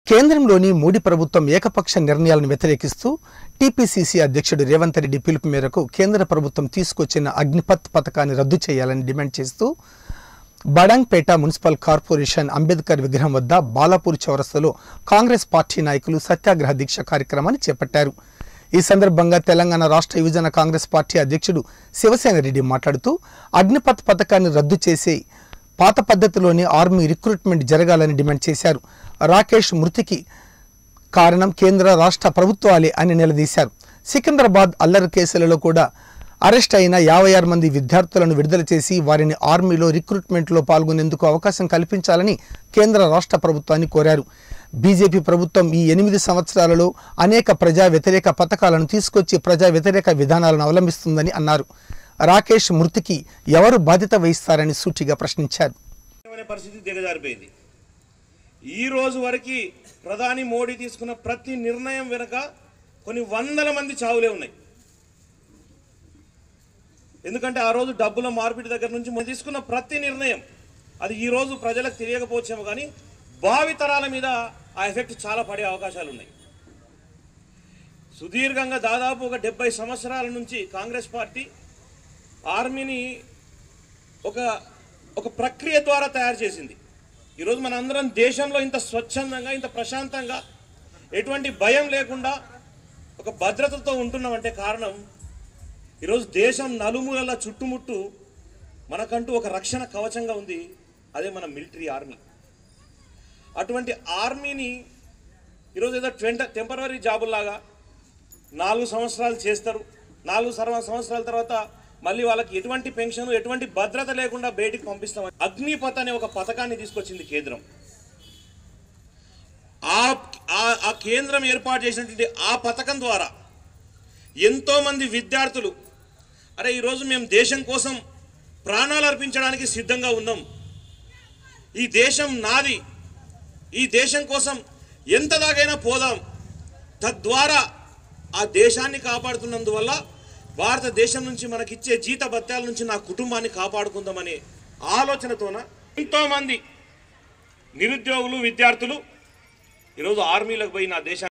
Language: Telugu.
కేంద్రంలోని మోడీ ప్రభుత్వం ఏకపక్ష నిర్ణయాలను వ్యతిరేకిస్తూ టీపీసీసీ అధ్యక్షుడు రేవంత్ రెడ్డి పిలుపు మేరకు కేంద్ర ప్రభుత్వం తీసుకొచ్చిన అగ్నిపత్ పథకాన్ని రద్దు చేయాలని డిమాండ్ చేస్తూ బడాంగ్పేట మున్సిపల్ కార్పొరేషన్ అంబేద్కర్ విగ్రహం వద్ద బాలాపూర్ చౌరస్తాలో కాంగ్రెస్ పార్టీ నాయకులు సత్యాగ్రహ దీక్ష కార్యక్రమాన్ని చేపట్టారు ఈ సందర్భంగా తెలంగాణ రాష్ట్ర యువజన కాంగ్రెస్ పార్టీ అధ్యక్షుడు శివసేన రెడ్డి మాట్లాడుతూ అగ్నిపత్ పథకాన్ని రద్దు చేసి పాత పద్ధతిలోనే ఆర్మీ రిక్రూట్మెంట్ జరగాలని డిమాండ్ చేశారు రాకేష్ మృతికి కారణం కేంద్ర రాష్ట్ర ప్రభుత్వాలే అని నిలదీశారు సికింద్రాబాద్ అల్లరి కేసులలో కూడా అరెస్ట్ అయిన యాభై ఆరు మంది విద్యార్థులను విడుదల చేసి వారిని ఆర్మీలో రిక్రూట్మెంట్లో పాల్గొనేందుకు అవకాశం కల్పించాలని కేంద్ర రాష్ట్ర ప్రభుత్వాన్ని కోరారు బీజేపీ ప్రభుత్వం ఈ ఎనిమిది సంవత్సరాలలో అనేక ప్రజా వ్యతిరేక పథకాలను తీసుకొచ్చి ప్రజా వ్యతిరేక విధానాలను అవలంబిస్తుందని అన్నారు రాకేష్ మృతికి ఎవరు బాధ్యత వహిస్తారని సూటిగా ప్రశ్నించారు అనే పరిస్థితి దిగజారిపోయింది ఈ రోజు వరకు ప్రధాని మోడీ తీసుకున్న ప్రతి నిర్ణయం వెనుక కొన్ని వందల మంది చావులే ఉన్నాయి ఎందుకంటే ఆ రోజు డబ్బుల మార్పిడి దగ్గర నుంచి మనం తీసుకున్న ప్రతి నిర్ణయం అది ఈ రోజు ప్రజలకు తెలియకపోవచ్చేమో కానీ భావి తరాల మీద ఆ ఎఫెక్ట్ చాలా పడే అవకాశాలు ఉన్నాయి సుదీర్ఘంగా దాదాపు ఒక డెబ్బై సంవత్సరాల నుంచి కాంగ్రెస్ పార్టీ ఆర్మీని ఒక ఒక ప్రక్రియ ద్వారా తయారు చేసింది ఈరోజు మన అందరం దేశంలో ఇంత స్వచ్ఛందంగా ఇంత ప్రశాంతంగా ఎటువంటి భయం లేకుండా ఒక భద్రతతో ఉంటున్నామంటే కారణం ఈరోజు దేశం నలుమూలల చుట్టుముట్టు మనకంటూ ఒక రక్షణ కవచంగా ఉంది అదే మన మిలిటరీ ఆర్మీ అటువంటి ఆర్మీని ఈరోజు ఏదో ట్వంట టెంపరీ జాబుల్లాగా నాలుగు సంవత్సరాలు చేస్తారు నాలుగు సర్వ సంవత్సరాల తర్వాత మళ్ళీ వాళ్ళకి ఎటువంటి పెన్షన్ ఎటువంటి భద్రత లేకుండా బయటికి పంపిస్తాం అగ్నిపథ్ అనే ఒక పథకాన్ని తీసుకొచ్చింది కేంద్రం ఆ ఆ- ఆ కేంద్రం ఏర్పాటు చేసినటువంటి ఆ పథకం ద్వారా ఎంతోమంది విద్యార్థులు అరే ఈరోజు మేము దేశం కోసం ప్రాణాలు అర్పించడానికి సిద్ధంగా ఉన్నాం ఈ దేశం నాది ఈ దేశం కోసం ఎంత దాకైనా పోదాం తద్వారా ఆ దేశాన్ని కాపాడుతున్నందువల్ల భారతదేశం నుంచి మనకిచ్చే జీత భత్యాల నుంచి నా కుటుంబాన్ని కాపాడుకుందామనే ఆలోచనతోన ఎంతోమంది నిరుద్యోగులు విద్యార్థులు ఈరోజు ఆర్మీలకు పోయి నా దేశాన్ని